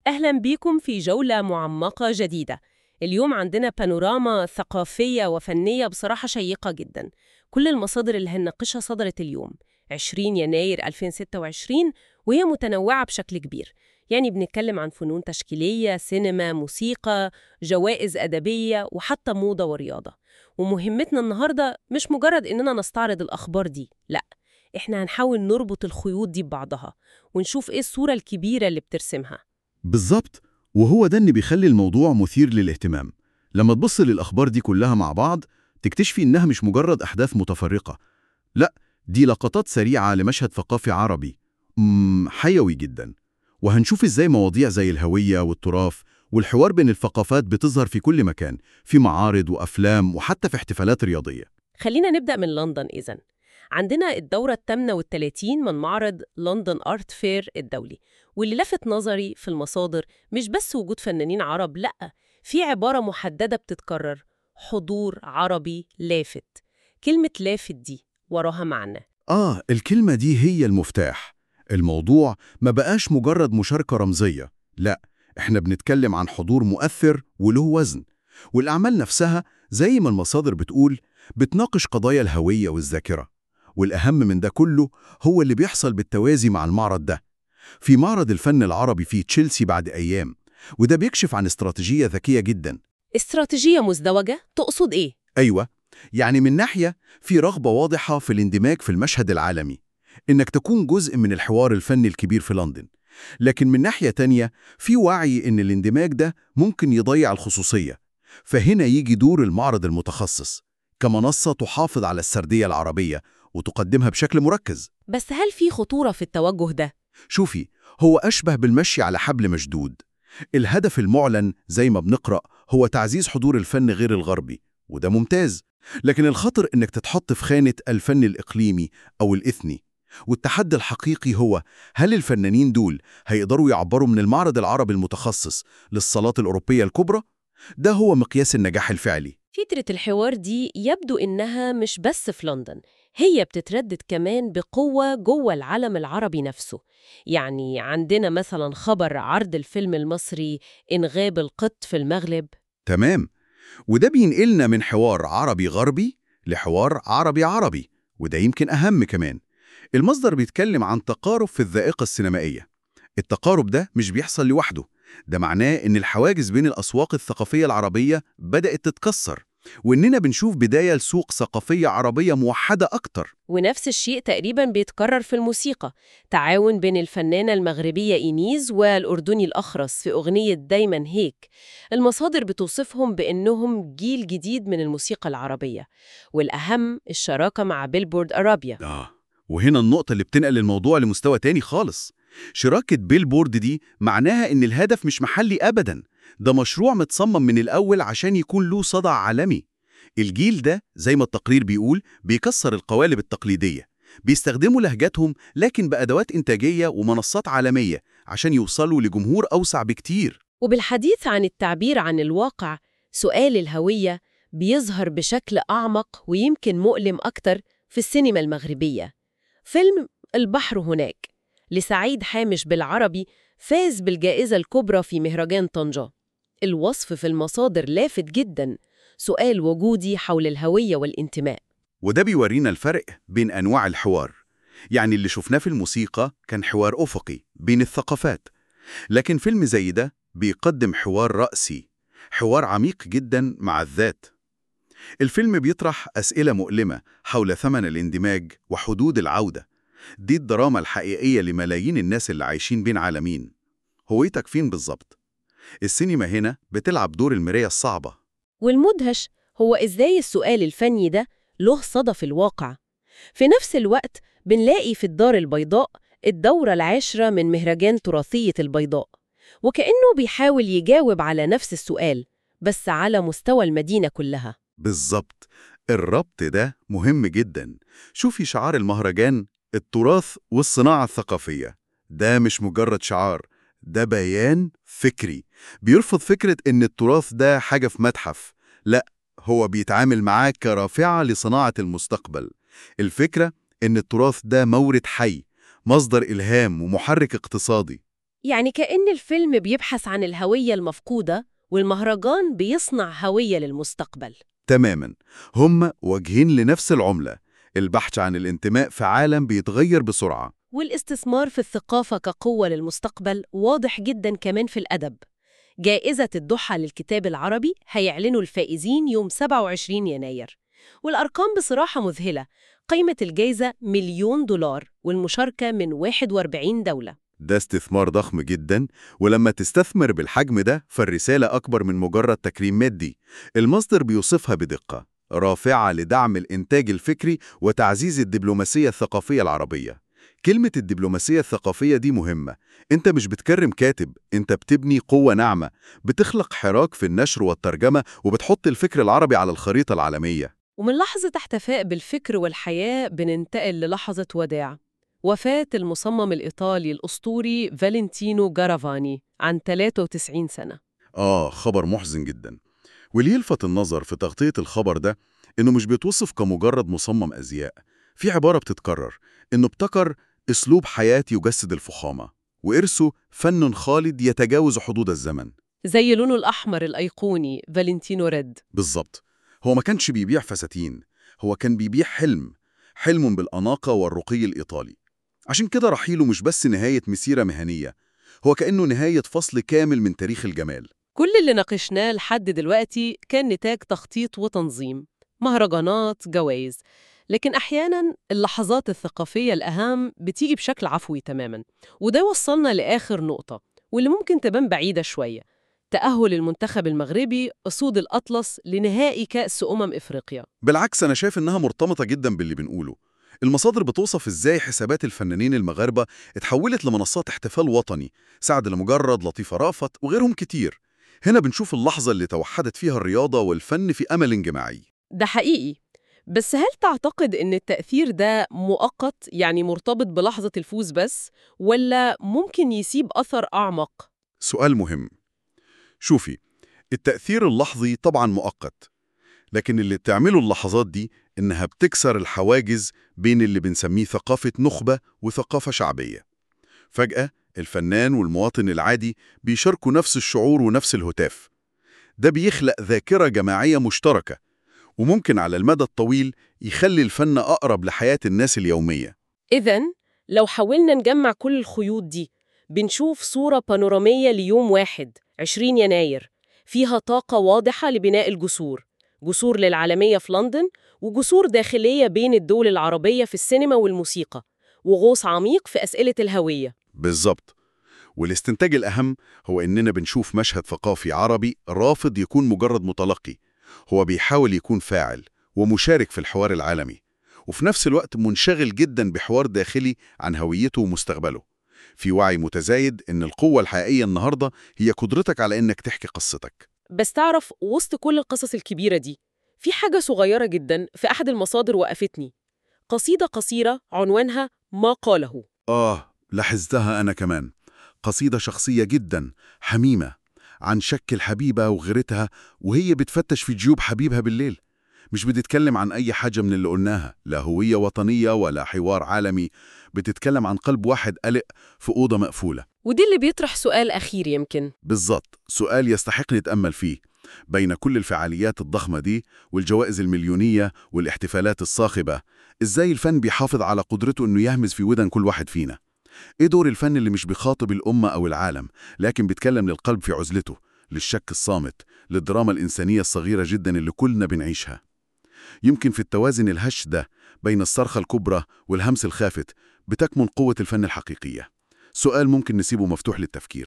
أهلا بيكم في جولة معمقة جديدة اليوم عندنا بانوراما ثقافية وفنية بصراحة شيقة جدا كل المصادر اللي هنناقشها صدرت اليوم 20 يناير 2026 وهي متنوعة بشكل كبير يعني بنتكلم عن فنون تشكيلية، سينما، موسيقى، جوائز أدبية وحتى موضة ورياضة ومهمتنا النهاردة مش مجرد إننا نستعرض الأخبار دي، لأ إحنا هنحاول نربط الخيوط دي ببعضها ونشوف إيه الصورة الكبيرة اللي بترسمها بالظبط وهو ده اللي بيخلي الموضوع مثير للاهتمام لما تبص للأخبار دي كلها مع بعض تكتشفي إنها مش مجرد أحداث متفرقة لا دي لقطات سريعة لمشهد ثقافي عربي مم حيوي جدا وهنشوف إزاي مواضيع زي الهوية والتراث والحوار بين الثقافات بتظهر في كل مكان في معارض وأفلام وحتى في احتفالات رياضية خلينا نبدأ من لندن إذن عندنا الدورة الثامنة والثلاثين من معرض لندن آرت فير الدولي واللي لفت نظري في المصادر مش بس وجود فنانين عرب لأ في عبارة محددة بتتكرر حضور عربي لافت كلمة لافت دي وراها معنى آه الكلمة دي هي المفتاح الموضوع ما بقاش مجرد مشاركة رمزية لا احنا بنتكلم عن حضور مؤثر وله وزن والأعمال نفسها زي ما المصادر بتقول بتناقش قضايا الهوية والذاكرة والأهم من ده كله هو اللي بيحصل بالتوازي مع المعرض ده في معرض الفن العربي في تشيلسي بعد أيام وده بيكشف عن استراتيجية ذكية جدا استراتيجية مزدوجة تقصد إيه؟ أيوة يعني من ناحية في رغبة واضحة في الاندماج في المشهد العالمي إنك تكون جزء من الحوار الفني الكبير في لندن لكن من ناحية تانية في وعي إن الاندماج ده ممكن يضيع الخصوصية فهنا يجي دور المعرض المتخصص كمنصة تحافظ على السردية العربية وتقدمها بشكل مركز بس هل في خطورة في التوجه ده؟ شوفي هو أشبه بالمشي على حبل مشدود الهدف المعلن زي ما بنقرأ هو تعزيز حضور الفن غير الغربي وده ممتاز لكن الخطر إنك تتحط في خانة الفن الإقليمي أو الإثني والتحدي الحقيقي هو هل الفنانين دول هيقدروا يعبروا من المعرض العربي المتخصص للصالات الأوروبية الكبرى؟ ده هو مقياس النجاح الفعلي فكرة الحوار دي يبدو إنها مش بس في لندن هي بتتردد كمان بقوة جوه العالم العربي نفسه يعني عندنا مثلا خبر عرض الفيلم المصري إن غاب القط في المغرب تمام وده بينقلنا من حوار عربي-غربي لحوار عربي-عربي وده يمكن أهم كمان المصدر بيتكلم عن تقارب في الذائقة السينمائية التقارب ده مش بيحصل لوحده ده معناه إن الحواجز بين الأسواق الثقافية العربية بدأت تتكسر وإننا بنشوف بداية لسوق ثقافية عربية موحدة أكتر ونفس الشيء تقريبا بيتكرر في الموسيقى تعاون بين الفنانة المغربية إينيز والأردني الأخرس في أغنية دايما هيك المصادر بتوصفهم بأنهم جيل جديد من الموسيقى العربية والأهم الشراكة مع بيلبورد أرابيا آه وهنا النقطة اللي بتنقل الموضوع لمستوى تاني خالص شراكة بيلبورد دي معناها إن الهدف مش محلي أبداً ده مشروع متصمم من الأول عشان يكون له صدى عالمي الجيل ده زي ما التقرير بيقول بيكسر القوالب التقليدية بيستخدموا لهجاتهم لكن بأدوات إنتاجية ومنصات عالمية عشان يوصلوا لجمهور أوسع بكتير وبالحديث عن التعبير عن الواقع سؤال الهوية بيظهر بشكل أعمق ويمكن مؤلم أكتر في السينما المغربية فيلم البحر هناك لسعيد حامش بالعربي فاز بالجائزة الكبرى في مهرجان طنجة الوصف في المصادر لافت جدا سؤال وجودي حول الهوية والانتماء وده بيورينا الفرق بين أنواع الحوار يعني اللي شفناه في الموسيقى كان حوار أفقي بين الثقافات لكن فيلم زي ده بيقدم حوار رأسي حوار عميق جدا مع الذات الفيلم بيطرح أسئلة مؤلمة حول ثمن الاندماج وحدود العودة دي الدراما الحقيقية لملايين الناس اللي عايشين بين عالمين هويتك فين بالظبط؟ السينما هنا بتلعب دور المراية الصعبة والمدهش هو إزاي السؤال الفني ده له صدى في الواقع في نفس الوقت بنلاقي في الدار البيضاء الدورة العاشرة من مهرجان تراثية البيضاء وكأنه بيحاول يجاوب على نفس السؤال بس على مستوى المدينة كلها بالظبط الربط ده مهم جدا شوفي شعار المهرجان التراث والصناعة الثقافية ده مش مجرد شعار ده بيان فكري بيرفض فكرة إن التراث ده حاجة في متحف لا هو بيتعامل معاه كرافعة لصناعة المستقبل الفكرة إن التراث ده مورد حي مصدر إلهام ومحرك اقتصادي يعني كأن الفيلم بيبحث عن الهوية المفقودة والمهرجان بيصنع هوية للمستقبل تماما هم وجهين لنفس العملة البحث عن الانتماء في عالم بيتغير بسرعة والاستثمار في الثقافة كقوة للمستقبل واضح جدا كمان في الأدب جائزة الضحى للكتاب العربي هيعلنوا الفائزين يوم 27 يناير والأرقام بصراحة مذهلة قيمة الجائزة مليون دولار والمشاركة من 41 دولة ده استثمار ضخم جدا ولما تستثمر بالحجم ده فالرسالة أكبر من مجرد تكريم مادي المصدر بيوصفها بدقة رافعة لدعم الإنتاج الفكري وتعزيز الدبلوماسية الثقافية العربية كلمة الدبلوماسية الثقافية دي مهمة انت مش بتكرم كاتب انت بتبني قوة ناعمة بتخلق حراك في النشر والترجمة وبتحط الفكر العربي على الخريطة العالمية ومن لحظة احتفاء بالفكر والحياة بننتقل للحظة وداع وفاة المصمم الإيطالي الأسطوري فالنتينو جارافاني عن 93 سنة آه خبر محزن جدا واللي يلفت النظر في تغطية الخبر ده إنه مش بيتوصف كمجرد مصمم أزياء في عبارة بتتكرر إنه ابتكر أسلوب حياة يجسد الفخامة وإرثه فن خالد يتجاوز حدود الزمن زي لونه الأحمر الأيقوني فالنتينو ريد بالظبط هو ما كانش بيبيع فساتين هو كان بيبيع حلم حلم بالأناقة والرقي الإيطالي عشان كده رحيله مش بس نهاية مسيرة مهنية هو كأنه نهاية فصل كامل من تاريخ الجمال كل اللي ناقشناه لحد دلوقتي كان نتاج تخطيط وتنظيم مهرجانات جوائز لكن أحياناً اللحظات الثقافية الأهم بتيجي بشكل عفوي تماماً وده وصلنا لآخر نقطة واللي ممكن تبان بعيدة شوية تأهل المنتخب المغربي أسود الأطلس لنهائي كأس أمم إفريقيا بالعكس أنا شايف إنها مرتبطة جدا باللي بنقوله المصادر بتوصف إزاي حسابات الفنانين المغاربة اتحولت لمنصات احتفال وطني سعد المجرد لطيفة رافت وغيرهم كتير هنا بنشوف اللحظة اللي توحدت فيها الرياضة والفن في أمل جماعي ده حقيقي بس هل تعتقد إن التأثير ده مؤقت يعني مرتبط بلحظة الفوز بس ولا ممكن يسيب أثر أعمق؟ سؤال مهم شوفي التأثير اللحظي طبعا مؤقت لكن اللي بتعمله اللحظات دي إنها بتكسر الحواجز بين اللي بنسميه ثقافة نخبة وثقافة شعبية فجأة الفنان والمواطن العادي بيشاركوا نفس الشعور ونفس الهتاف ده بيخلق ذاكرة جماعية مشتركة وممكن على المدى الطويل يخلي الفن أقرب لحياة الناس اليومية إذا لو حاولنا نجمع كل الخيوط دي بنشوف صورة بانورامية ليوم واحد 20 يناير فيها طاقة واضحة لبناء الجسور جسور للعالمية في لندن وجسور داخلية بين الدول العربية في السينما والموسيقى وغوص عميق في أسئلة الهوية بالظبط والاستنتاج الأهم هو إننا بنشوف مشهد ثقافي عربي رافض يكون مجرد متلقي هو بيحاول يكون فاعل ومشارك في الحوار العالمي وفي نفس الوقت منشغل جدا بحوار داخلي عن هويته ومستقبله في وعي متزايد إن القوة الحقيقية النهاردة هي قدرتك على إنك تحكي قصتك بس تعرف وسط كل القصص الكبيرة دي في حاجة صغيرة جدا في أحد المصادر وقفتني قصيدة قصيرة عنوانها ما قاله آه لاحظتها أنا كمان قصيدة شخصية جدا حميمة عن شك الحبيبة وغيرتها وهي بتفتش في جيوب حبيبها بالليل مش بتتكلم عن أي حاجة من اللي قلناها لا هوية وطنية ولا حوار عالمي بتتكلم عن قلب واحد قلق في أوضة مقفولة ودي اللي بيطرح سؤال أخير يمكن بالظبط سؤال يستحق نتأمل فيه بين كل الفعاليات الضخمة دي والجوائز المليونية والاحتفالات الصاخبة إزاي الفن بيحافظ على قدرته إنه يهمز في ودن كل واحد فينا إيه دور الفن اللي مش بيخاطب الأمة أو العالم لكن بيتكلم للقلب في عزلته للشك الصامت للدراما الإنسانية الصغيرة جدا اللي كلنا بنعيشها يمكن في التوازن الهش ده بين الصرخة الكبرى والهمس الخافت بتكمن قوة الفن الحقيقية سؤال ممكن نسيبه مفتوح للتفكير